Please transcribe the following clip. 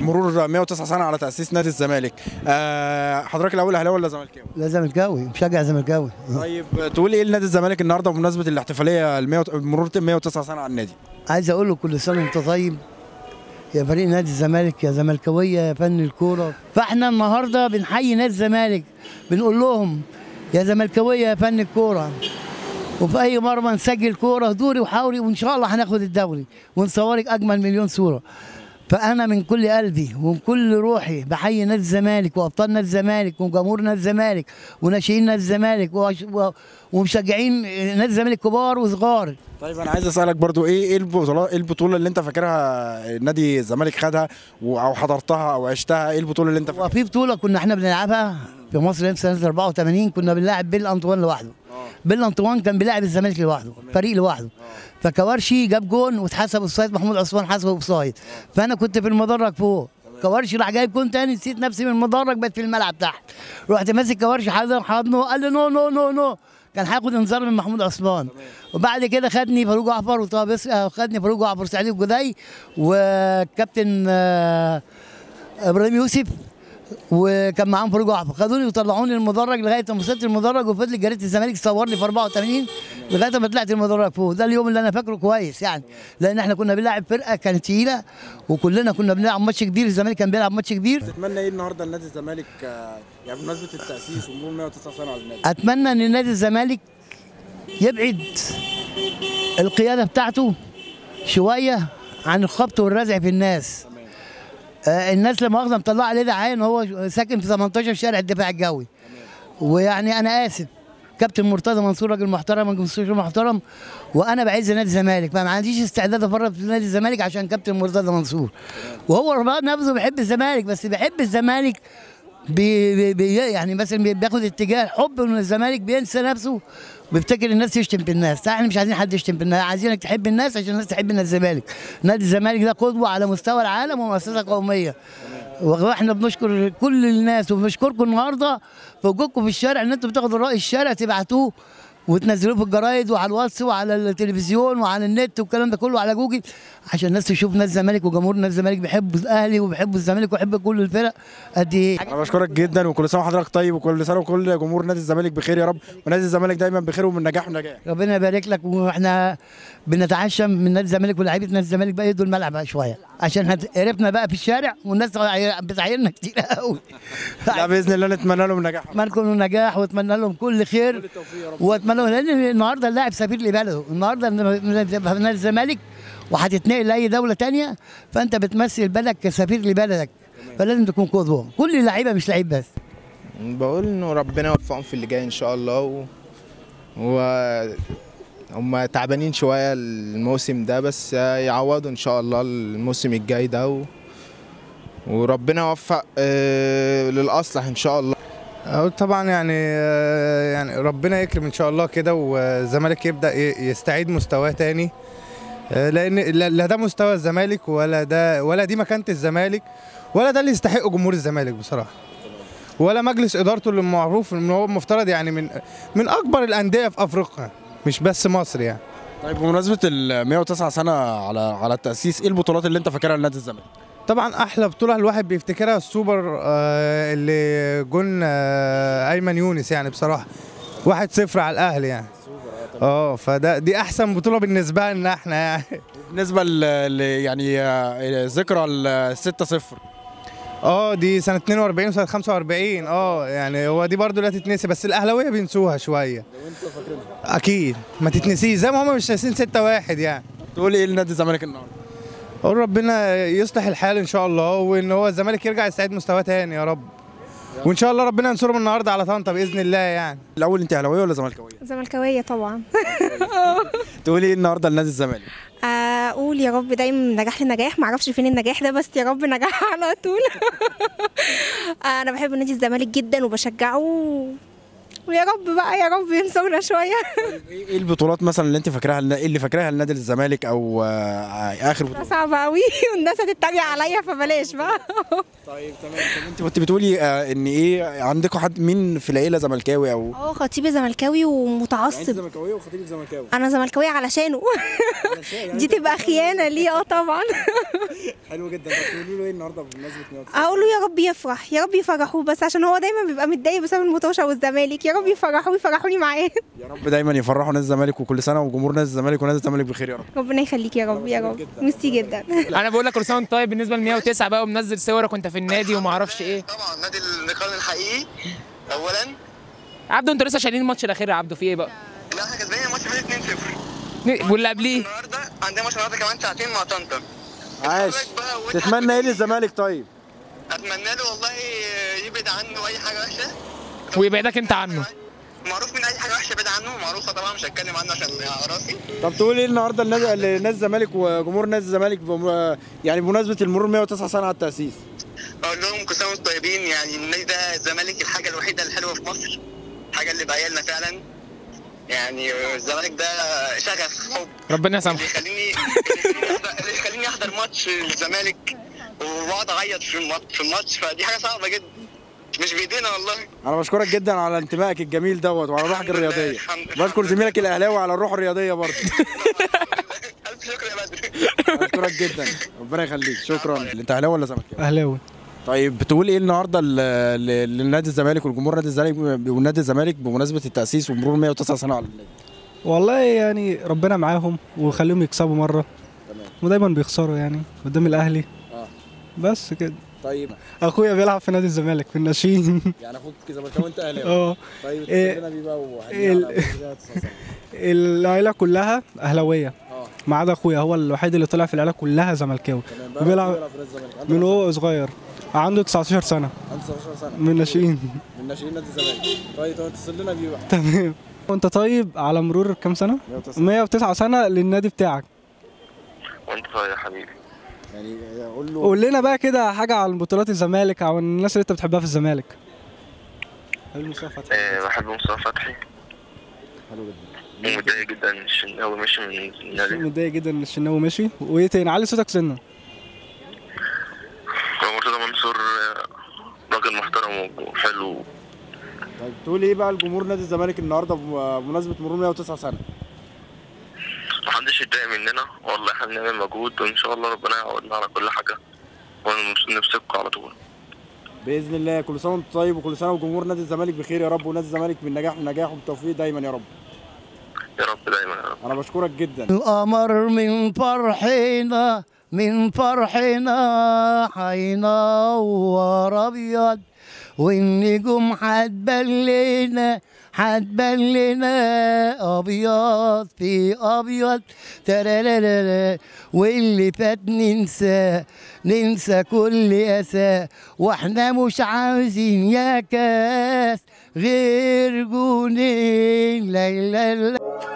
مرور 109 سنه على تاسيس نادي الزمالك آه حضرتك الاول اهلاوي ولا زملكاوي لا زملكاوي مشجع زملكاوي طيب تقول ايه لنادي الزمالك النهارده بمناسبه الاحتفاليه المية مرور 109 سنه على النادي عايز اقول له كل سنه وانت طيب يا فريق نادي الزمالك يا زملكاويه يا فن الكوره فاحنا النهارده بنحيي نادي الزمالك بنقول لهم يا زملكاويه يا فن الكوره وفي اي مرمى نسجل كوره دوري وحاوري وان شاء الله هناخد الدوري ونصورك اجمل مليون صوره فانا من كل قلبي ومن كل روحي بحيي نادي الزمالك وابطال نادي الزمالك وجمهور نادي الزمالك وناشئين نادي الزمالك وأش- و- ومشجعين نادي الزمالك كبار وصغار طيب انا عايز اسالك برضو ايه ايه البطوله ايه البطوله اللي انت فاكرها نادي الزمالك خدها و- او حضرتها او عشتها ايه البطوله اللي انت فاكرها وفي بطوله كنا احنا بنلعبها في مصر سنه 84 كنا بنلاعب بيل انطوان لوحده بيل انطوان كان بيلاعب الزمالك لوحده فريق لوحده فكوارشي جاب جون واتحسب اوفسايد محمود عثمان حسب اوفسايد فانا كنت في المدرج فوق كوارشي راح جايب جون تاني نسيت نفسي من المدرج بقيت في الملعب تحت رحت ماسك كوارشي حاضن حضنه قال لي نو نو نو نو كان هياخد انذار من محمود عثمان وبعد كده خدني فاروق جعفر وطه بس آه، خدني فاروق جعفر سعيد الجدي وكابتن آه، ابراهيم يوسف وكان معاهم فاروق جعفر خدوني وطلعوني المدرج لغايه ما وصلت المدرج وفضل جريده الزمالك صورني في 84 لغايه ما طلعت المدرج فوق ده اليوم اللي انا فاكره كويس يعني لان احنا كنا بنلعب فرقه كانت تقيله وكلنا كنا بنلعب ماتش كبير الزمالك كان بيلعب ماتش كبير تتمنى ايه النهارده لنادي الزمالك آه، يعني بمناسبه التاسيس ومرور 109 سنه على النادي اتمنى ان نادي الزمالك يبعد القياده بتاعته شويه عن الخبط والرزع في الناس آه الناس لما مؤاخذه مطلعه عليه دعايه ان هو ساكن في 18 شارع الدفاع الجوي ويعني انا اسف كابتن مرتضى منصور راجل محترم راجل مستشار محترم وانا بعز نادي الزمالك فما عنديش استعداد افرط في نادي الزمالك عشان كابتن مرتضى منصور وهو رباط نفسه بيحب الزمالك بس بيحب الزمالك بي بي بي يعني مثلا بي- بياخد اتجاه حب من الزمالك بينسى نفسه بيفتكر الناس يشتم في الناس لا احنا مش عايزين حد يشتم في الناس عايزينك تحب الناس عشان الناس تحب نادي الزمالك نادي الزمالك ده قدوه على مستوى العالم ومؤسسه قوميه واحنا بنشكر كل الناس وبنشكركم النهارده في وجودكم في الشارع ان انتوا بتاخدوا راي الشارع تبعتوه وتنزلوه في الجرايد وعلى الواتس وعلى التلفزيون وعلى النت والكلام ده كله على جوجل عشان الناس تشوف نادي الزمالك وجمهور نادي الزمالك بيحبوا الاهلي وبيحبوا الزمالك ويحب كل الفرق قد ايه انا بشكرك جدا وكل سنه وحضرتك طيب وكل سنه وكل جمهور نادي الزمالك بخير يا رب ونادي الزمالك دايما بخير ومن نجاح ونجاح ربنا يبارك لك واحنا بنتعشم من نادي الزمالك ولاعيبه نادي الزمالك بقى يدوا الملعب بقى شويه عشان هت- قرفنا بقى في الشارع والناس بتعايرنا كتير قوي لا باذن الله نتمنى لهم نجاح اتمنى لهم نجاح واتمنى لهم كل خير واتمنى لهم لان النهارده اللاعب سفير لبلده النهارده لما تبقى في نادي الزمالك وهتتنقل لاي دوله تانية فانت بتمثل بلدك كسفير لبلدك فلازم تكون قدوه كل اللعيبه مش لعيب بس بقول انه ربنا يوفقهم في اللي جاي ان شاء الله و... و... هم تعبانين شويه الموسم ده بس يعوضوا ان شاء الله الموسم الجاي ده و... وربنا يوفق آه، للاصلح ان شاء الله أقول طبعا يعني آه، يعني ربنا يكرم ان شاء الله كده والزمالك يبدا ي- يستعيد مستواه تاني آه، لان لا لا ده مستوى الزمالك ولا ده ولا دي مكانه الزمالك ولا ده اللي يستحقه جمهور الزمالك بصراحه ولا مجلس ادارته اللي معروف ان هو مفترض يعني من من اكبر الانديه في افريقيا مش بس مصر يعني طيب بمناسبه ال 109 سنه على على التاسيس ايه البطولات اللي انت فاكرها لنادي الزمالك طبعا احلى بطوله الواحد بيفتكرها السوبر آه، اللي جون آه، ايمن يونس يعني بصراحه 1-0 على الاهلي يعني اه فده دي احسن بطوله بالنسبه لنا احنا يعني بالنسبه ل ل- يعني آه، ذكرى ال 6 0 اه دي سنه 42 وسنه 45 اه يعني هو دي برضو لا تتنسي بس الاهلاويه بينسوها شويه اكيد ما تتنسيش زي ما هم مش ناسين 6 1 يعني تقول ايه لنادي الزمالك النهارده اقول ربنا يصلح الحال ان شاء الله وان هو الزمالك يرجع يستعيد مستواه تاني يا رب وان شاء الله ربنا ينصرهم النهارده على طنطا باذن الله يعني الاول انت اهلاويه ولا زملكاويه زملكاوية طبعا تقولي ايه النهارده لنادي الزمالك اقول يا رب دايما من نجاح لنجاح معرفش فين النجاح ده بس يا رب نجاح على طول انا بحب نادي الزمالك جدا وبشجعه ويا رب بقى يا رب ينصرنا شويه ايه إيه البطولات مثلا اللي انت فاكراها ايه اللي فاكراها لنادي الزمالك او آه، اخر بطوله صعبه قوي والناس هتتريق عليا فبلاش بقى طيب تمام طب انت كنت بتقولي آه، ان ايه عندكم حد مين في العيله زملكاوي او اه خطيبي زملكاوي يعني انت ومتعصب زملكاويه وخطيبك زملكاوي انا زملكاويه علشانه دي تبقى خيانه ليه اه طبعا حلو جدا طب تقولي له ايه النهارده بمناسبه نيويورك اقول له يا رب يفرح يا رب يفرحوه بس عشان هو دايما بيبقى متضايق بسبب المطوشه والزمالك يا رب يفرحوه ويفرحوني معاه يا رب دايما يفرحوا نادي الزمالك وكل سنه وجمهور نادي الزمالك ونادي الزمالك بخير يا رب ربنا يخليك يا رب يا رب ميرسي جدا انا بقول لك كل سنه وانت طيب بالنسبه ل 109 بقى ومنزل صورك وانت في النادي وما اعرفش ايه طبعا نادي النقال الحقيقي اولا عبده انتوا لسه شايلين الماتش الاخير يا عبده في ايه بقى لا احنا كسبانين الماتش فات 2-0 واللي قبليه النهارده عندنا ماتش النهارده كمان ساعتين مع طنطا عاش اتفرج بقى واضحك تتمنى ايه كتير. للزمالك طيب اتمنى له والله يبعد عنه اي حاجه وحشه ويبعدك انت عنه معروف من اي حاجه وحشه بعيد عنه معروفه طبعا مش هتكلم عنه عشان على راسي طب تقول ايه النهارده لنادي لنادي الزمالك وجمهور نادي الزمالك بم- يعني بمناسبه المرور 109 سنه على التاسيس اقول لهم كل سنه وانتم طيبين يعني النادي ده الزمالك الحاجه الوحيده الحلوه في مصر الحاجه اللي بعيالنا فعلا يعني الزمالك ده شغف حب ربنا اللي يسامحك يخليني اللي يخليني احضر ماتش الزمالك واقعد اعيط في الماتش في الماتش فدي حاجه صعبه جدا مش بايدينا والله انا بشكرك جدا على انتمائك الجميل دوت وعلى روحك الحمد لله، الرياضيه الحمد لله. بشكر زميلك الاهلاوي على الروح الرياضيه برضه الف شكر يا بدر بشكرك جدا ربنا يخليك شكرا انت اهلاوي ولا زملكاوي اهلاوي طيب بتقول ايه النهارده ل- ل- لنادي الزمالك والجمهور نادي الزمالك ونادي الزمالك بمناسبه التاسيس ومرور 109 سنه على النادي والله يعني ربنا معاهم وخليهم يكسبوا مره تمام. ودايما بيخسروا يعني قدام الاهلي اه بس كده طيب اخويا بيلعب في نادي الزمالك في الناشئين يعني اخوك زملكاوي وانت اهلاوي اه طيب إيه، تسلمنا بيه بقى وهنيئا ال- على مرور 109 سنة. العيله كلها اهلاويه اه ما عدا اخويا هو الوحيد اللي طلع في العيله كلها زملكاوي تمام وبيلعب- بيلعب في نادي الزمالك عنده من كام هو صغير عنده 19 سنه سنة؟ عنده 19 سنه من الناشئين من ناشئين نادي الزمالك طيب طب اتصل لنا بيه بقى تمام وانت طيب على مرور كام سنه 109 109 سنه للنادي بتاعك وانت طيب يا حبيبي يعني قول له قول لنا بقى كده حاجه عن بطولات الزمالك او الناس اللي انت بتحبها في الزمالك حلو مصطفى فتحي. بحب مصطفى فتحي حلو جدا ومتضايق جدا الشناوي مشي من النادي متضايق جدا ان الشناوي مشي وايه تاني علي صوتك سنه ومرتضى منصور راجل محترم وحلو طيب تقول ايه بقى لجمهور نادي الزمالك النهارده بمناسبه مرور 109 سنه محدش يتضايق مننا والله احنا بنعمل مجهود وان شاء الله ربنا يعوضنا على كل حاجه ونمسككم على طول باذن الله كل سنه وانت طيب وكل سنه وجمهور نادي الزمالك بخير يا رب ونادي الزمالك من نجاح لنجاح وبالتوفيق دايما يا رب يا رب دايما يا رب انا بشكرك جدا القمر من فرحنا من فرحنا هينور ابيض والنجوم هتبان لنا هتبان لنا ابيض في ابيض ترارارا واللي فات ننسى ننسى كل اسى واحنا مش عاوزين يا كاس غير جونين لا لا لا